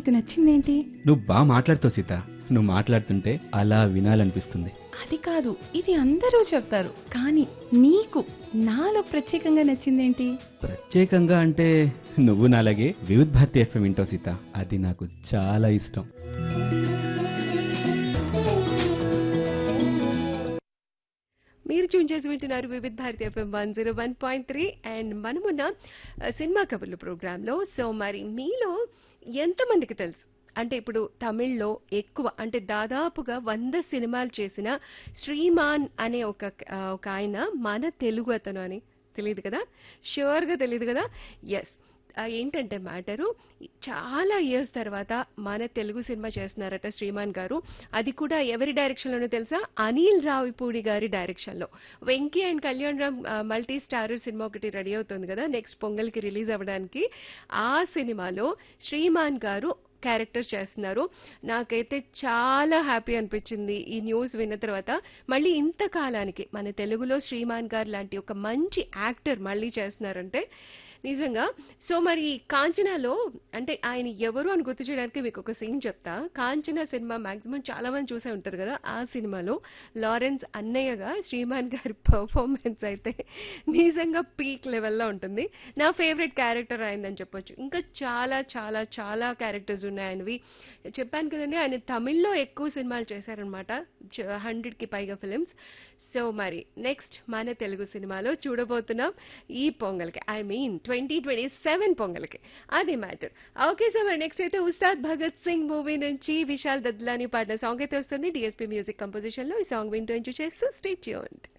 నీకు నచ్చిందేంటి నువ్వు బాగా మాట్లాడుతావు సీత నువ్వు మాట్లాడుతుంటే అలా వినాలనిపిస్తుంది అది కాదు ఇది అందరూ చెప్తారు కానీ నీకు నాలో ప్రత్యేకంగా నచ్చిందేంటి ప్రత్యేకంగా అంటే నువ్వు నాలాగే వివిధ్ భారతి ఎఫ్ఎం వింటావు సీత అది నాకు చాలా ఇష్టం మీరు ట్యూన్ చేసి వింటున్నారు Vividh Bharati FM one zero one point three and మనమున్న ఆ, సినిమా కబుర్లు ప్రోగ్రాంలో సో మరి మీలో ఎంతమందికి తెలుసు అంటే ఇప్పుడు తమిళ్లో ఎక్కువ అంటే దాదాపుగా వంద సినిమాలు చేసిన శ్రీమాన్ అనే ఒక ఆ, ఒక ఆయన మన తెలుగు అతను అని తెలియదు కదా ష్యూర్గా తెలియదు కదా ఎస్ ఏంటంటే మ్యాటరు చాలా ఇయర్స్ తర్వాత మన తెలుగు సినిమా చేస్తున్నారట శ్రీమాన్ గారు అది కూడా ఎవరి డైరెక్షన్ లోనో తెలుసా అనిల్ రావిపూడి గారి డైరెక్షన్ లో Venky and Kalyan Ram multi starrer cinema ఒకటి రెడీ అవుతుంది కదా నెక్స్ట్ పొంగల్కి రిలీజ్ అవ్వడానికి ఆ సినిమాలో శ్రీమాన్ గారు క్యారెక్టర్ చేస్తున్నారు నాకైతే చాలా హ్యాపీ అనిపించింది ఈ న్యూస్ విన్న తర్వాత మళ్ళీ ఇంతకాలానికి మన తెలుగులో శ్రీమాన్ గారు లాంటి ఒక మంచి యాక్టర్ మళ్ళీ చేస్తున్నారంటే నిజంగా సో మరి కాంచనాలో అంటే ఆయన ఎవరు అని గుర్తు చేయడానికి మీకు ఒక సీన్ చెప్తా కాంచన సినిమా మాక్సిమం చాలా మంది చూసే ఉంటారు కదా ఆ సినిమాలో లారెన్స్ అన్నయ్యగా శ్రీమాన్ గారి పర్ఫార్మెన్స్ అయితే నిజంగా పీక్ లెవెల్లో ఉంటుంది నా ఫేవరెట్ క్యారెక్టర్ అయిందని చెప్పొచ్చు ఇంకా చాలా చాలా చాలా క్యారెక్టర్స్ ఉన్నాయి ఆయనవి చెప్పాను కదండి ఆయన తమిళ్లో ఎక్కువ సినిమాలు చేశారనమాట హండ్రెడ్ కి పైగా ఫిలిమ్స్ సో మరి నెక్స్ట్ మన తెలుగు సినిమాలో చూడబోతున్నాం ఈ పొంగల్కి I mean twenty twenty seven పొంగల్కి అది మ్యాటర్ ఓకే సో మరి నెక్స్ట్ అయితే ఉస్తాద్ భగత్ సింగ్ మూవీ నుంచి విశాల్ దద్లాని పాడిన సాంగ్ అయితే వస్తుంది డిఎస్పీ మ్యూజిక్ కంపోజిషన్ లో ఈ సాంగ్ వింటూ ఎంజాయ్ చేస్తూ స్టే ట్యూన్డ్